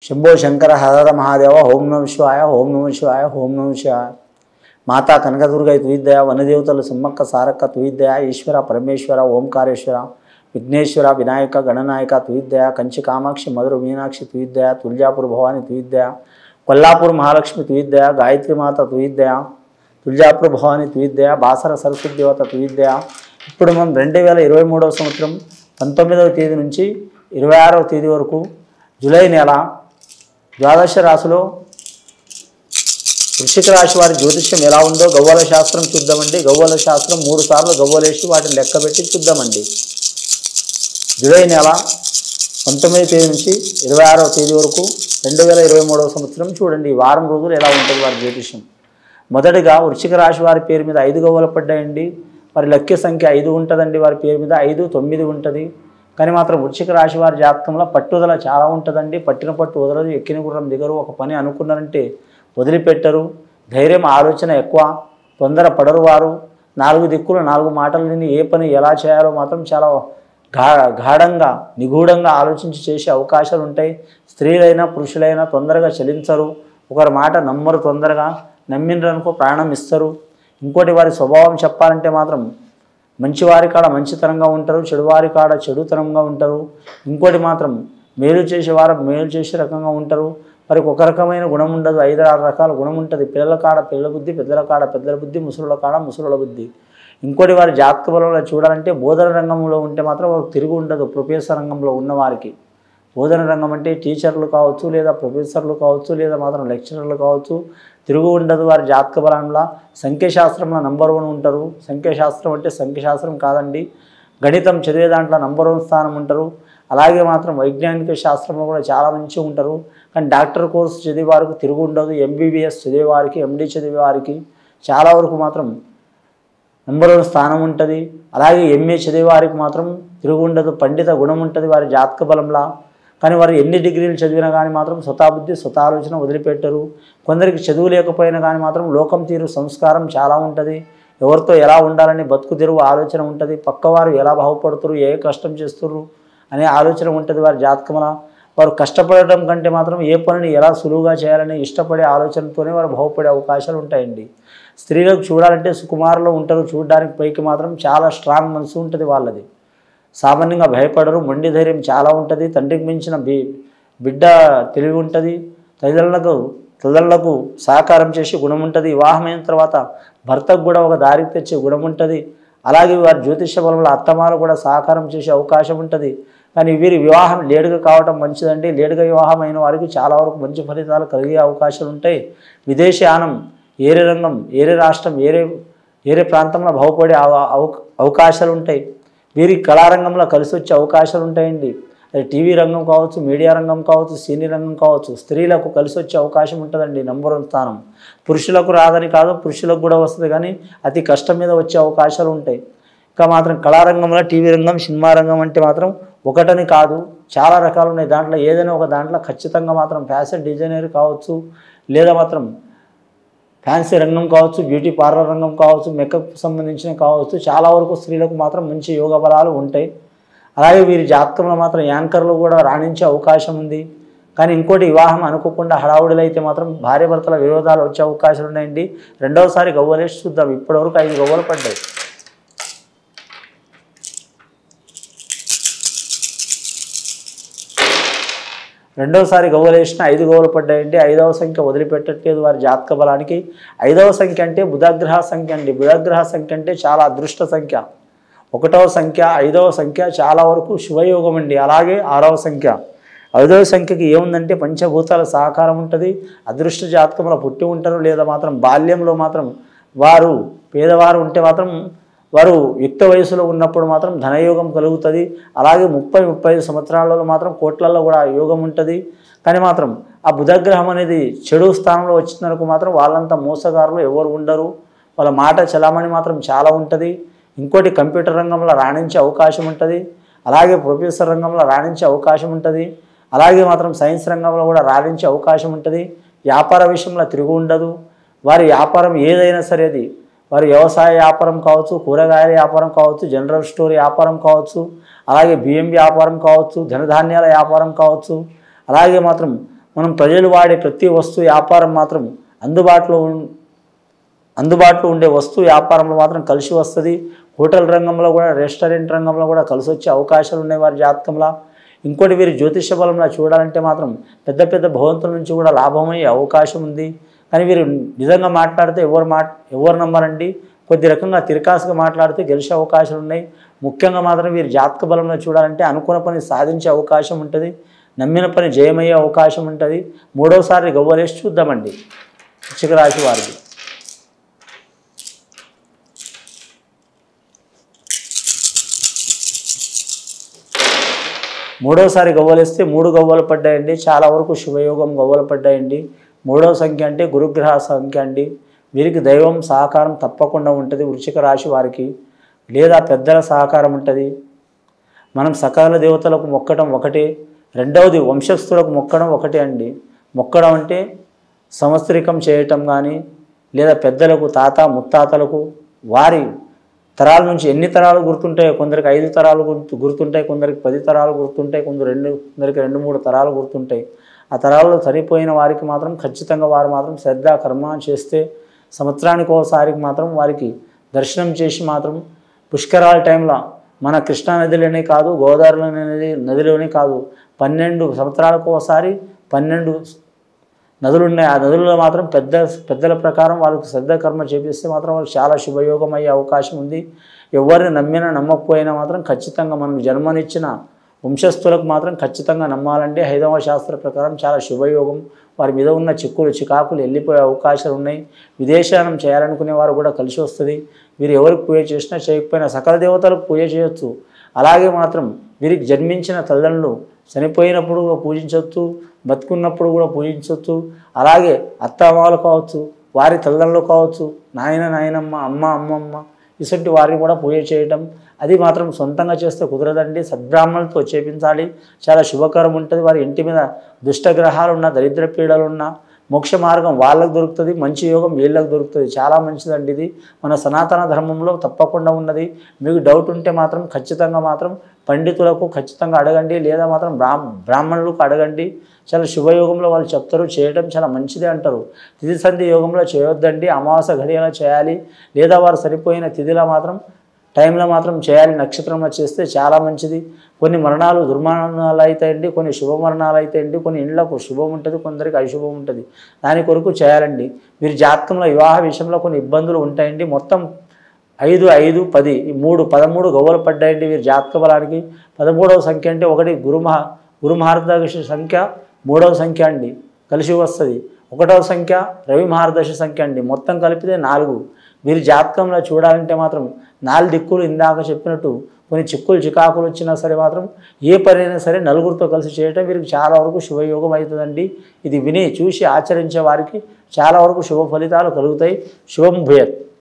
శంభో శంకర హర మహాదేవ ఓం నమ శివాయ ఓం నమ శివాయ ఓం నమ శివాయ మాతా కనకదుర్గ తుయిద్దయ వనదేవతలు సమ్మక్క సారక్క తుయిద్దయ ఈశ్వర పరమేశ్వర ఓంకారేశ్వర విఘ్నేశ్వర వినాయక గణనాయక తుయిద్దయ కంచి కామాక్షి మధుర మీనాక్షి తుయిద్దయ తుల్జాపూర్ భవాని తుయిద్దయ కొల్లాపూర్ మహాలక్ష్మి తుయిద్దయ గాయత్రి మాత తుయిద్దయ తుల్జాపూర్ భవాని తుయిద్దయ బాసర సరస్వతి దేవత తుయిద్దయ ఇప్పుడు మనం రెండు వేల ఇరవై మూడవ సంవత్సరం పంతొమ్మిదవ తేదీ నుంచి ఇరవై ఆరవ తేదీ వరకు జూలై నెల ద్వాదశ రాశిలో వృశ్చిక రాశి వారి జ్యోతిష్యం ఎలా ఉందో గవ్వల శాస్త్రం చూద్దామండి గవ్వల శాస్త్రం మూడు సార్లు గవ్వలేసి వాటిని లెక్కబెట్టి చూద్దామండి జూలై నెల పంతొమ్మిది తేదీ నుంచి ఇరవై ఆరవ తేదీ వరకు రెండు వేల ఇరవై మూడవ సంవత్సరం చూడండి ఈ వారం రోజులు ఎలా ఉంటుంది వారి జ్యోతిష్యం మొదటిగా వృశ్చిక రాశి వారి పేరు మీద ఐదు గవ్వలు పడ్డాయండి వారి లక్ష్య సంఖ్య ఐదు ఉంటుందండి వారి పేరు మీద ఐదు తొమ్మిది ఉంటుంది కానీ మాత్రం వృశ్చిక రాశి వారి జాతకంలో పట్టుదల చాలా ఉంటుందండి పట్టిన పట్టు వదలదు ఎక్కిన గుర్రం దిగరు ఒక పని అనుకున్నారంటే వదిలిపెట్టరు ధైర్యం ఆలోచన ఎక్కువ తొందర పడరు వారు నాలుగు దిక్కులు నాలుగు మాటలు విని ఏ పని ఎలా చేయాలో మాత్రం చాలా గా గాఢంగా నిగూఢంగా ఆలోచించి చేసే అవకాశాలు ఉంటాయి స్త్రీలైనా పురుషులైనా తొందరగా చలించరు ఒకరి మాట నమ్మరు తొందరగా నమ్మినరనుకో ప్రాణం ఇస్తారు ఇంకోటి వారి స్వభావం చెప్పాలంటే మాత్రం మంచివారి కాడ మంచితనంగా ఉంటారు చెడువారి కాడ చెడుతనంగా ఉంటారు ఇంకోటి మాత్రం మేలు చేసేవారు మేలు చేసే రకంగా ఉంటారు వారికి ఒక రకమైన గుణం ఉండదు ఐదు ఆరు రకాల గుణం ఉంటుంది పిల్లల కాడ పిల్లల బుద్ధి పెద్దల కాడ పెద్దల బుద్ధి ముసలుల కాడ ముసలుల బుద్ధి ఇంకోటి వారి జాతక బలంలో చూడాలంటే బోధన రంగంలో ఉంటే మాత్రం వారికి తిరిగి ఉండదు ప్రొఫెసర్ రంగంలో ఉన్నవారికి బోధన రంగం అంటే టీచర్లు కావచ్చు లేదా ప్రొఫెసర్లు కావచ్చు లేదా మాత్రం లెక్చరర్లు కావచ్చు తిరుగు ఉండదు వారి జాతక బలంలో సంఖ్యాశాస్త్రంలో నంబర్ వన్ ఉంటారు సంఖ్యాశాస్త్రం అంటే సంఖ్యాశాస్త్రం కాదండి గణితం చదివే దాంట్లో నంబర్ వన్ స్థానం ఉంటారు అలాగే మాత్రం వైజ్ఞానిక శాస్త్రంలో కూడా చాలా మంచిగా ఉంటారు కానీ డాక్టర్ కోర్సు చదివే వారికి తిరుగు ఉండదు ఎంబీబీఎస్ చదివే వారికి ఎండి చదివే వారికి చాలా వరకు మాత్రం నెంబర్ వన్ స్థానం ఉంటుంది అలాగే ఎంఏ చదివే వారికి మాత్రం తిరుగు ఉండదు పండిత గుణం ఉంటుంది వారి జాతక బలంలా కానీ వారు ఎన్ని డిగ్రీలు చదివినా కానీ మాత్రం స్వతాబుద్ధి స్వతాలోచన వదిలిపెట్టరు కొందరికి చదువు లేకపోయినా కానీ మాత్రం లోకం తీరు సంస్కారం చాలా ఉంటుంది ఎవరితో ఎలా ఉండాలని బతుకు తెరువు ఆలోచన ఉంటుంది పక్కవారు ఎలా బాగుపడుతురు ఏ కష్టం చేస్తుర్రు అనే ఆలోచన ఉంటుంది వారి జాతకముల వారు కష్టపడటం కంటే మాత్రం ఏ పనిని ఎలా సులువుగా చేయాలని ఇష్టపడే ఆలోచనతోనే వారు బాగుపడే అవకాశాలు ఉంటాయండి స్త్రీలకు చూడాలంటే సుకుమారులు ఉంటారు చూడడానికి పైకి మాత్రం చాలా స్ట్రాంగ్ మనసు ఉంటుంది వాళ్ళది సామాన్యంగా భయపడరు మొండి ధైర్యం చాలా ఉంటుంది తండ్రికి మించిన బి బిడ్డ తెలివి ఉంటుంది తల్లిదండ్రులకు తల్లిదండ్రులకు సహకారం చేసే గుణం ఉంటుంది వివాహమైన తర్వాత భర్తకు కూడా ఒక దారికి తెచ్చే గుణం ఉంటుంది అలాగే వారి జ్యోతిష బలంలో అత్తమాలు కూడా సహకారం చేసే అవకాశం ఉంటుంది కానీ వీరి వివాహం లేటుగా కావటం మంచిదండి లేటుగా వివాహం అయిన వారికి చాలా వరకు మంచి ఫలితాలు కలిగే అవకాశాలు ఉంటాయి విదేశయానం ఏరే రంగం ఏరే రాష్ట్రం ఏరే ఏరే ప్రాంతంలో బాగుపడే అవ- అవ- అవకాశాలు ఉంటాయి వీరికి కళారంగంలో కలిసి వచ్చే అవకాశాలు ఉంటాయండి అది టీవీ రంగం కావచ్చు మీడియా రంగం కావచ్చు సినీ రంగం కావచ్చు స్త్రీలకు కలిసి వచ్చే అవకాశం ఉంటుందండి నంబర్ వన్ స్థానం పురుషులకు రాదని కాదు పురుషులకు కూడా వస్తుంది కానీ అతి కష్టం మీద వచ్చే అవకాశాలు ఉంటాయి ఇంకా మాత్రం కళారంగంలో టీవీ రంగం సినిమా రంగం అంటే మాత్రం ఒకటని కాదు చాలా రకాలు ఉన్నాయి దాంట్లో ఏదైనా ఒక దాంట్లో ఖచ్చితంగా మాత్రం ఫ్యాషన్ డిజైనర్ కావచ్చు లేదా మాత్రం ఫ్యాన్సీ రంగం కావచ్చు బ్యూటీ పార్లర్ రంగం కావచ్చు మేకప్ సంబంధించిన కావచ్చు చాలా వరకు స్త్రీలకు మాత్రం మంచి యోగ బలాలు ఉంటాయి అలాగే వీరి జాతకంలో మాత్రం యాంకర్లు కూడా రాణించే అవకాశం ఉంది కానీ ఇంకోటి వివాహం అనుకోకుండా హడావుడిలో అయితే మాత్రం భార్య భర్తల విరోధాలు వచ్చే అవకాశాలు ఉన్నాయండి రెండవసారి గవ్వలేసి చూద్దాం ఇప్పటివరకు ఐదు గవ్వలు పడ్డాయి రెండవసారి గవ్వలేసిన ఐదు గవ్వలు పడ్డాయండి ఐదవ సంఖ్య వదిలిపెట్టట్లేదు వారి జాతక బలానికి ఐదవ సంఖ్య అంటే బుధగ్రహ సంఖ్య అండి బుధగ్రహ సంఖ్య అంటే చాలా అదృష్ట సంఖ్య ఒకటవ సంఖ్య ఐదవ సంఖ్య చాలా వరకు శుభయోగం అండి అలాగే ఆరవ సంఖ్య ఐదవ సంఖ్యకి ఏముందంటే పంచభూతాల సహకారం ఉంటుంది అదృష్ట జాతకంలో పుట్టి ఉంటారు లేదా మాత్రం బాల్యంలో మాత్రం వారు పేదవారు ఉంటే మాత్రం వారు యుక్త వయసులో ఉన్నప్పుడు మాత్రం ధనయోగం కలుగుతుంది అలాగే ముప్పై ముప్పై ఐదు సంవత్సరాలలో మాత్రం కోట్లలో కూడా యోగం ఉంటుంది కానీ మాత్రం ఆ బుధగ్రహం అనేది చెడు స్థానంలో వచ్చినందుకు మాత్రం వాళ్ళంతా మోసగారులు ఎవరు ఉండరు వాళ్ళ మాట చలామణి మాత్రం చాలా ఉంటుంది ఇంకోటి కంప్యూటర్ రంగంలో రాణించే అవకాశం ఉంటుంది అలాగే ప్రొఫెసర్ రంగంలో రాణించే అవకాశం ఉంటుంది అలాగే మాత్రం సైన్స్ రంగంలో కూడా రాణించే అవకాశం ఉంటుంది వ్యాపార విషయంలో తిరుగు ఉండదు వారి వ్యాపారం ఏదైనా సరే అది వారి వ్యవసాయ వ్యాపారం కావచ్చు కూరగాయల వ్యాపారం కావచ్చు జనరల్ స్టోర్ వ్యాపారం కావచ్చు అలాగే బియ్యం వ్యాపారం కావచ్చు ధనధాన్యాల వ్యాపారం కావచ్చు అలాగే మాత్రం మనం ప్రజలు వాడే ప్రతి వస్తువు వ్యాపారం మాత్రం అందుబాటులో ఉన్- అందుబాటులో ఉండే వస్తువు వ్యాపారంలో మాత్రం కలిసి వస్తుంది హోటల్ రంగంలో కూడా రెస్టారెంట్ రంగంలో కూడా కలిసి వచ్చే అవకాశాలు ఉన్నాయి వారి జాతకంలో ఇంకోటి వీరి జ్యోతిష బలంలో చూడాలంటే మాత్రం పెద్ద పెద్ద భవంతుల నుంచి కూడా లాభమయ్యే అవకాశం ఉంది కానీ వీరు నిజంగా మాట్లాడితే ఎవరు మాట ఎవరు నమ్మరండి కొద్ది రకంగా తిరకాసుగా మాట్లాడితే గెలిచే అవకాశాలు ఉన్నాయి ముఖ్యంగా మాత్రం వీరి జాతక బలంలో చూడాలంటే అనుకున్న పని సాధించే అవకాశం ఉంటుంది నమ్మిన పని జయమయ్యే అవకాశం ఉంటుంది మూడోసారి గవ్వలేసి చూద్దామండి వృశ్చిక రాశి వారికి మూడోసారి గవ్వలేస్తే మూడు గవ్వలు పడ్డాయండి చాలా వరకు శుభయోగం గవ్వలు పడ్డాయండి మూడవ సంఖ్య అంటే గురుగ్రహ సంఖ్య అండి వీరికి దైవం సహకారం తప్పకుండా ఉంటుంది వృశ్చిక రాశి వారికి లేదా పెద్దల సహకారం ఉంటుంది మనం సకాల దేవతలకు మొక్కడం ఒకటే రెండవది వంశస్థులకు మొక్కడం ఒకటే అండి మొక్కడం అంటే సంవత్సరికం చేయటం కానీ లేదా పెద్దలకు తాత ముత్తాతలకు వారి తరాల నుంచి ఎన్ని తరాలు గుర్తుంటాయో కొందరికి ఐదు తరాలు గుర్తు గుర్తుంటాయి కొందరికి పది తరాలు గుర్తుంటాయి కొందరు రెండు కొందరికి రెండు మూడు తరాలు గుర్తుంటాయి ఆ తరాల్లో చనిపోయిన వారికి మాత్రం ఖచ్చితంగా వారు మాత్రం శ్రద్ధ కర్మ చేస్తే సంవత్సరానికి ఒకసారికి మాత్రం వారికి దర్శనం చేసి మాత్రం పుష్కరాల టైంలో మన కృష్ణా నదిలోనే కాదు గోదావరి నది నదిలోనే కాదు పన్నెండు సంవత్సరాలకు ఒకసారి పన్నెండు నదులు ఉన్నాయి ఆ నదులలో మాత్రం పెద్ద పెద్దల ప్రకారం వాళ్ళకి శ్రద్ధ కర్మ చేపిస్తే మాత్రం వాళ్ళకి చాలా శుభయోగం అయ్యే అవకాశం ఉంది ఎవరిని నమ్మినా నమ్మకపోయినా మాత్రం ఖచ్చితంగా మనం జన్మనిచ్చిన వంశస్థులకు మాత్రం ఖచ్చితంగా నమ్మాలంటే హైదవ శాస్త్ర ప్రకారం చాలా శుభయోగం వారి మీద ఉన్న చిక్కులు చికాకులు వెళ్ళిపోయే అవకాశాలు ఉన్నాయి విదేశానం చేయాలనుకునే వారు కూడా కలిసి వస్తుంది వీరు ఎవరికి పూజ చేసినా చేయకపోయినా సకల దేవతలకు పూజ చేయొచ్చు అలాగే మాత్రం వీరికి జన్మించిన తల్లిదండ్రులు చనిపోయినప్పుడు కూడా పూజించవచ్చు బతుకున్నప్పుడు కూడా పూజించవచ్చు అలాగే అత్తమామలు కావచ్చు వారి తల్లిదండ్రులు కావచ్చు నాయన నాయనమ్మ అమ్మ అమ్మమ్మ ఇటువంటి వారిని కూడా పూజ చేయటం అది మాత్రం సొంతంగా చేస్తే కుదరదండి సద్బ్రాహ్మణులతో చేపించాలి చాలా శుభకరం ఉంటుంది వారి ఇంటి మీద దుష్టగ్రహాలు ఉన్న దరిద్ర పీడలు ఉన్న మోక్ష మార్గం వాళ్ళకు దొరుకుతుంది మంచి యోగం వీళ్ళకి దొరుకుతుంది చాలా మంచిదండి ఇది మన సనాతన ధర్మంలో తప్పకుండా ఉన్నది మీకు డౌట్ ఉంటే మాత్రం ఖచ్చితంగా మాత్రం పండితులకు ఖచ్చితంగా అడగండి లేదా మాత్రం బ్రాహ్మ బ్రాహ్మణులకు అడగండి చాలా శుభయోగంలో వాళ్ళు చెప్తారు చేయడం చాలా మంచిదే అంటారు తిథి సంధి యోగంలో చేయొద్దండి అమావాస ఘడియలో చేయాలి లేదా వారు సరిపోయిన తిథిలో మాత్రం టైంలో మాత్రం చేయాలి నక్షత్రంలో చేస్తే చాలా మంచిది కొన్ని మరణాలు దుర్మరణాలు అవుతాయండి కొన్ని శుభ మరణాలు అవుతాయండి కొన్ని ఇండ్లకు శుభం ఉంటుంది కొందరికి అశుభం ఉంటుంది దాని కొరకు చేయాలండి మీరు జాతకంలో వివాహ విషయంలో కొన్ని ఇబ్బందులు ఉంటాయండి మొత్తం ఐదు ఐదు పది ఈ మూడు పదమూడు గవ్వలు పడ్డాయండి వీరి జాతక బలానికి పదమూడవ సంఖ్య అంటే ఒకటి గురుమహ గురుమహారదశ సంఖ్య మూడవ సంఖ్య అండి కలిసి వస్తుంది ఒకటవ సంఖ్య రవి మహారదశ సంఖ్య అండి మొత్తం కలిపితే నాలుగు వీరి జాతకంలో చూడాలంటే మాత్రం నాలుగు దిక్కులు ఇందాక చెప్పినట్టు కొన్ని చిక్కులు చికాకులు వచ్చినా సరే మాత్రం ఏ పని అయినా సరే నలుగురితో కలిసి చేయటం వీరికి చాలా వరకు శుభయోగం అవుతుందండి ఇది విని చూసి ఆచరించే వారికి చాలా వరకు శుభ ఫలితాలు కలుగుతాయి శుభం భూయత్